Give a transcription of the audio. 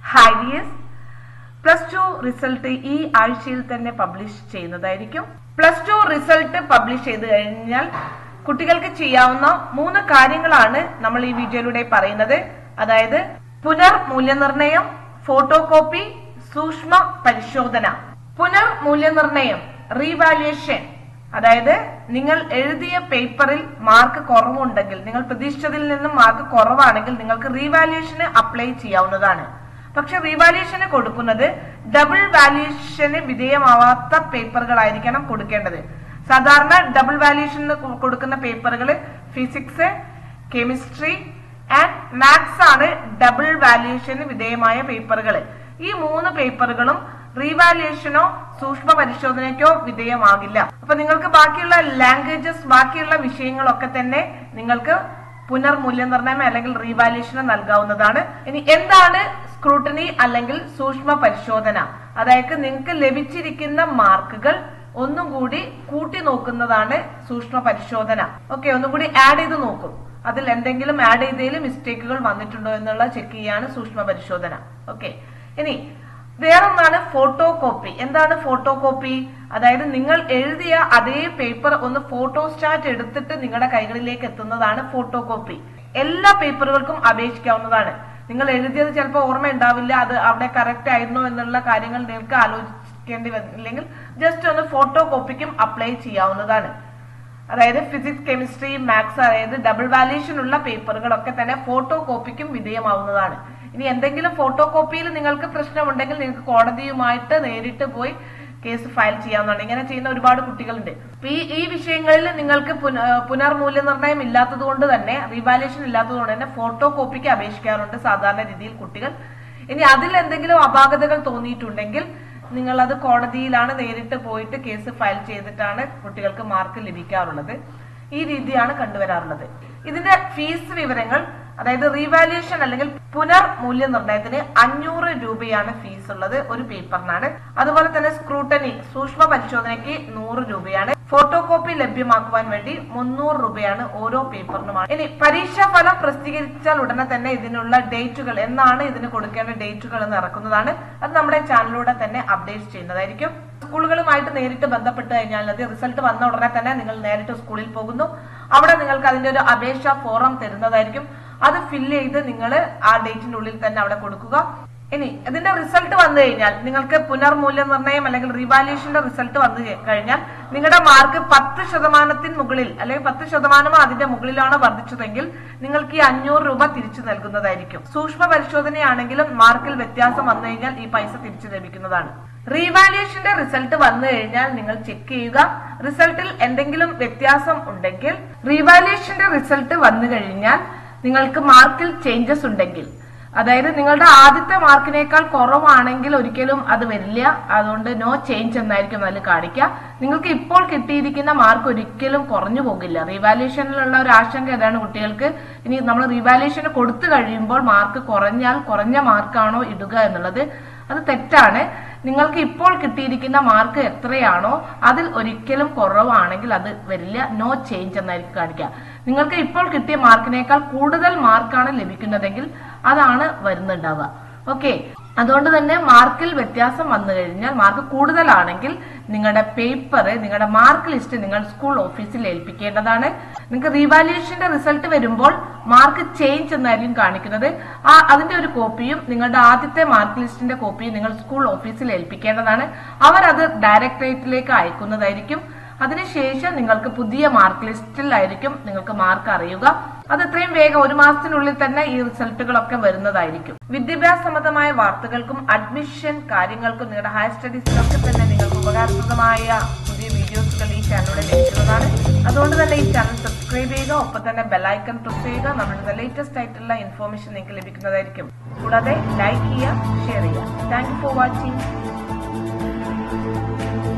hi ഡിയസ് plus two result ഈ ആഴ്ചയിൽ തന്നെ പബ്ലിഷ് ചെയ്യുന്നതായിരിക്കും പ്ലസ് ടു റിസൾട്ട് പബ്ലിഷ് ചെയ്ത് കഴിഞ്ഞാൽ കുട്ടികൾക്ക് ചെയ്യാവുന്ന മൂന്ന് കാര്യങ്ങളാണ് നമ്മൾ ഈ വീഡിയോയിലൂടെ പറയുന്നത് അതായത് പുനർ മൂല്യനിർണയം ഫോട്ടോ കോപ്പി സൂക്ഷ്മ പരിശോധന പുനർ മൂല്യനിർണയം റീവാലുവേഷൻ അതായത് നിങ്ങൾ എഴുതിയ പേപ്പറിൽ മാർക്ക് കുറവുണ്ടെങ്കിൽ നിങ്ങൾ പ്രതീക്ഷിച്ചതിൽ നിന്നും മാർക്ക് കുറവാണെങ്കിൽ നിങ്ങൾക്ക് റീവാലുവേഷന് അപ്ലൈ ചെയ്യാവുന്നതാണ് പക്ഷെ റീവാലുവേഷന് കൊടുക്കുന്നത് ഡബിൾ വാല്യൂഷന് വിധേയമാവാത്ത പേപ്പറുകളായിരിക്കണം കൊടുക്കേണ്ടത് സാധാരണ ഡബിൾ വാല്യൂഷന് കൊടുക്കുന്ന പേപ്പറുകൾ ഫിസിക്സ് കെമിസ്ട്രി ആൻഡ് മാത്സ് ആണ് ഡബിൾ വാല്യൂഷന് വിധേയമായ പേപ്പറുകൾ ഈ മൂന്ന് പേപ്പറുകളും റീവാലുവേഷനോ സൂക്ഷ്മ പരിശോധനയ്ക്കോ വിധേയമാകില്ല അപ്പൊ നിങ്ങൾക്ക് ബാക്കിയുള്ള ലാംഗ്വേജസ് ബാക്കിയുള്ള വിഷയങ്ങളൊക്കെ തന്നെ നിങ്ങൾക്ക് പുനർമൂല്യനിർണ്ണയം അല്ലെങ്കിൽ റീവാലുവേഷന് നൽകാവുന്നതാണ് ഇനി എന്താണ് സ്ക്രൂട്ടനി അല്ലെങ്കിൽ സൂക്ഷ്മ പരിശോധന അതായത് നിങ്ങൾക്ക് ലഭിച്ചിരിക്കുന്ന മാർക്കുകൾ ഒന്നും കൂടി കൂട്ടി നോക്കുന്നതാണ് സൂക്ഷ്മ പരിശോധന ഓക്കെ ഒന്നും കൂടി ആഡ് ചെയ്ത് നോക്കും അതിൽ എന്തെങ്കിലും ആഡ് ചെയ്തതിൽ മിസ്റ്റേക്കുകൾ വന്നിട്ടുണ്ടോ എന്നുള്ള ചെക്ക് ചെയ്യാണ് സൂക്ഷ്മ പരിശോധന ഓക്കെ ഇനി വേറൊന്നാണ് ഫോട്ടോ കോപ്പി എന്താണ് ഫോട്ടോ കോപ്പി അതായത് നിങ്ങൾ എഴുതിയ അതേ പേപ്പർ ഒന്ന് ഫോട്ടോ സ്റ്റാറ്റ് എടുത്തിട്ട് നിങ്ങളുടെ കൈകളിലേക്ക് എത്തുന്നതാണ് ഫോട്ടോ കോപ്പി എല്ലാ പേപ്പറുകൾക്കും അപേക്ഷിക്കാവുന്നതാണ് നിങ്ങൾ എഴുതിയത് ചിലപ്പോൾ ഓർമ്മ ഉണ്ടാവില്ല അത് അവിടെ കറക്റ്റ് ആയിരുന്നോ എന്നുള്ള കാര്യങ്ങൾ നിങ്ങൾക്ക് ആലോചിക്കേണ്ടി വന്നില്ലെങ്കിൽ ജസ്റ്റ് ഒന്ന് ഫോട്ടോ കോപ്പിക്കും അപ്ലൈ ചെയ്യാവുന്നതാണ് അതായത് ഫിസിക്സ് കെമിസ്ട്രി മാത്സ് അതായത് ഡബിൾ വാല്യൂഷൻ ഉള്ള പേപ്പറുകളൊക്കെ തന്നെ ഫോട്ടോ കോപ്പിക്കും വിധേയമാവുന്നതാണ് ഇനി എന്തെങ്കിലും ഫോട്ടോ കോപ്പിയിൽ നിങ്ങൾക്ക് പ്രശ്നമുണ്ടെങ്കിൽ നിങ്ങൾക്ക് കോടതിയുമായിട്ട് നേരിട്ട് പോയി കേസ് ഫയൽ ചെയ്യാവുന്നതാണ് ഇങ്ങനെ ചെയ്യുന്ന ഒരുപാട് കുട്ടികളുണ്ട് അപ്പൊ ഈ ഈ വിഷയങ്ങളിൽ നിങ്ങൾക്ക് പുനർമൂല്യനിർണ്ണയം ഇല്ലാത്തത് കൊണ്ട് തന്നെ റീവാലുവേഷൻ ഇല്ലാത്തത് കൊണ്ട് തന്നെ ഫോട്ടോ കോപ്പിക്ക് അപേക്ഷിക്കാറുണ്ട് സാധാരണ രീതിയിൽ കുട്ടികൾ ഇനി അതിൽ എന്തെങ്കിലും അപാകതകൾ തോന്നിയിട്ടുണ്ടെങ്കിൽ നിങ്ങൾ അത് കോടതിയിലാണ് നേരിട്ട് പോയിട്ട് കേസ് ഫയൽ ചെയ്തിട്ടാണ് കുട്ടികൾക്ക് മാർക്ക് ലഭിക്കാറുള്ളത് ഈ രീതിയാണ് കണ്ടുവരാറുള്ളത് ഇതിന്റെ ഫീസ് വിവരങ്ങൾ അതായത് റീവാലുവേഷൻ അല്ലെങ്കിൽ പുനർ മൂല്യനിർണ്ണയത്തിന് അഞ്ഞൂറ് രൂപയാണ് ഫീസ് ഉള്ളത് ഒരു പേപ്പറിനാണ് അതുപോലെ തന്നെ സ്ക്രൂട്ടനി സൂക്ഷ്മ പരിശോധനയ്ക്ക് നൂറ് രൂപയാണ് ഫോട്ടോ കോപ്പി ലഭ്യമാക്കുവാൻ വേണ്ടി മുന്നൂറ് രൂപയാണ് ഓരോ പേപ്പറിനുമാണ് ഇനി പരീക്ഷാ ഫലം പ്രസിദ്ധീകരിച്ചാൽ ഉടനെ തന്നെ ഇതിനുള്ള ഡേറ്റുകൾ എന്നാണ് ഇതിന് കൊടുക്കേണ്ട ഡേറ്റുകൾ എന്ന് ഇറക്കുന്നതാണ് അത് നമ്മുടെ ചാനലിലൂടെ തന്നെ അപ്ഡേറ്റ് ചെയ്യുന്നതായിരിക്കും സ്കൂളുകളുമായിട്ട് നേരിട്ട് ബന്ധപ്പെട്ട് കഴിഞ്ഞാൽ അത് റിസൾട്ട് വന്ന ഉടനെ തന്നെ നിങ്ങൾ നേരിട്ട് സ്കൂളിൽ പോകുന്നു അവിടെ നിങ്ങൾക്ക് അതിന്റെ ഒരു അപേക്ഷ ഫോറം തരുന്നതായിരിക്കും അത് ഫില്ല് ചെയ്ത് നിങ്ങൾ ആ ഡേറ്റിന്റെ ഉള്ളിൽ തന്നെ അവിടെ കൊടുക്കുക ഇനി ഇതിന്റെ റിസൾട്ട് വന്നു കഴിഞ്ഞാൽ നിങ്ങൾക്ക് പുനർമൂല്യനിർണ്ണയം അല്ലെങ്കിൽ റിവാലുവേഷന്റെ റിസൾട്ട് വന്നു കഴിഞ്ഞാൽ നിങ്ങളുടെ മാർക്ക് പത്ത് ശതമാനത്തിന് മുകളിൽ അല്ലെങ്കിൽ പത്ത് ശതമാനമോ അതിന്റെ മുകളിലാണ് വർദ്ധിച്ചതെങ്കിൽ നിങ്ങൾക്ക് ഈ അഞ്ഞൂറ് രൂപ തിരിച്ചു നൽകുന്നതായിരിക്കും സൂക്ഷ്മ പരിശോധനയാണെങ്കിലും മാർക്കിൽ വ്യത്യാസം വന്നു കഴിഞ്ഞാൽ ഈ പൈസ തിരിച്ചു ലഭിക്കുന്നതാണ് റീവാലുവേഷന്റെ റിസൾട്ട് വന്നു കഴിഞ്ഞാൽ നിങ്ങൾ ചെക്ക് ചെയ്യുക റിസൾട്ടിൽ എന്തെങ്കിലും വ്യത്യാസം ഉണ്ടെങ്കിൽ റീവാലുവേഷന്റെ റിസൾട്ട് വന്നു കഴിഞ്ഞാൽ നിങ്ങൾക്ക് മാർക്കിൽ ചേഞ്ചസ് ഉണ്ടെങ്കിൽ അതായത് നിങ്ങളുടെ ആദ്യത്തെ മാർക്കിനേക്കാൾ കുറവാണെങ്കിൽ ഒരിക്കലും അത് വരില്ല അതുകൊണ്ട് നോ ചേഞ്ച് എന്നായിരിക്കും അതിൽ കാണിക്കുക നിങ്ങൾക്ക് ഇപ്പോൾ കിട്ടിയിരിക്കുന്ന മാർക്ക് ഒരിക്കലും കുറഞ്ഞു പോകില്ല റീവാലുവേഷനിലുള്ള ഒരു ആശങ്ക ഏതാണ് കുട്ടികൾക്ക് ഇനി നമ്മൾ റീവാലുവേഷൻ കൊടുത്തു കഴിയുമ്പോൾ മാർക്ക് കുറഞ്ഞാൽ കുറഞ്ഞ മാർക്കാണോ ഇടുക എന്നുള്ളത് അത് തെറ്റാണ് നിങ്ങൾക്ക് ഇപ്പോൾ കിട്ടിയിരിക്കുന്ന മാർക്ക് എത്രയാണോ അതിൽ ഒരിക്കലും കുറവാണെങ്കിൽ അത് വരില്ല നോ ചേഞ്ച് എന്നായിരിക്കും കാണിക്കുക നിങ്ങൾക്ക് ഇപ്പോൾ കിട്ടിയ മാർക്കിനേക്കാൾ കൂടുതൽ മാർക്കാണ് ലഭിക്കുന്നതെങ്കിൽ അതാണ് വരുന്നുണ്ടാവുക ഓക്കെ അതുകൊണ്ട് തന്നെ മാർക്കിൽ വ്യത്യാസം വന്നു കഴിഞ്ഞാൽ മാർക്ക് കൂടുതലാണെങ്കിൽ നിങ്ങളുടെ പേപ്പർ നിങ്ങളുടെ മാർക്ക് ലിസ്റ്റ് നിങ്ങൾ സ്കൂൾ ഓഫീസിൽ ഏൽപ്പിക്കേണ്ടതാണ് നിങ്ങൾക്ക് റീവാലുവേഷന്റെ റിസൾട്ട് വരുമ്പോൾ മാർക്ക് ചേഞ്ച് എന്നായിരിക്കും കാണിക്കുന്നത് ആ അതിന്റെ ഒരു കോപ്പിയും നിങ്ങളുടെ ആദ്യത്തെ മാർക്ക് ലിസ്റ്റിന്റെ കോപ്പിയും നിങ്ങൾ സ്കൂൾ ഓഫീസിൽ ഏൽപ്പിക്കേണ്ടതാണ് അവർ അത് ഡയറക്ടറേറ്റിലേക്ക് അയക്കുന്നതായിരിക്കും അതിനുശേഷം നിങ്ങൾക്ക് പുതിയ മാർക്ക് ലിസ്റ്റിലായിരിക്കും നിങ്ങൾക്ക് മാർക്ക് അറിയുക അത് എത്രയും വേഗം ഒരു മാസത്തിനുള്ളിൽ തന്നെ ഈ റിസൾട്ടുകളൊക്കെ വരുന്നതായിരിക്കും വിദ്യാഭ്യാസ സംബന്ധമായ വാർത്തകൾക്കും അഡ്മിഷൻ കാര്യങ്ങൾക്കും നിങ്ങളുടെ ഹയർ സ്റ്റഡീസിലൊക്കെ തന്നെ നിങ്ങൾക്ക് ഉപകാരപ്രദമായ പുതിയ വീഡിയോസുകൾ ഈ ചാനലിലൂടെ ലഭിക്കുന്നതാണ് അതുകൊണ്ട് തന്നെ ഈ ചാനൽ സബ്സ്ക്രൈബ് ചെയ്യുക ഒപ്പം തന്നെ ബെലൈക്കൺ പ്രസ് ചെയ്യുക നമ്മളുടെ ലേറ്റസ്റ്റ് ആയിട്ടുള്ള ഇൻഫോർമേഷൻ നിങ്ങൾക്ക് ലഭിക്കുന്നതായിരിക്കും കൂടാതെ ലൈക്ക് ചെയ്യുക ഷെയർ ചെയ്യുക താങ്ക് യു ഫോർ വാച്ചിങ്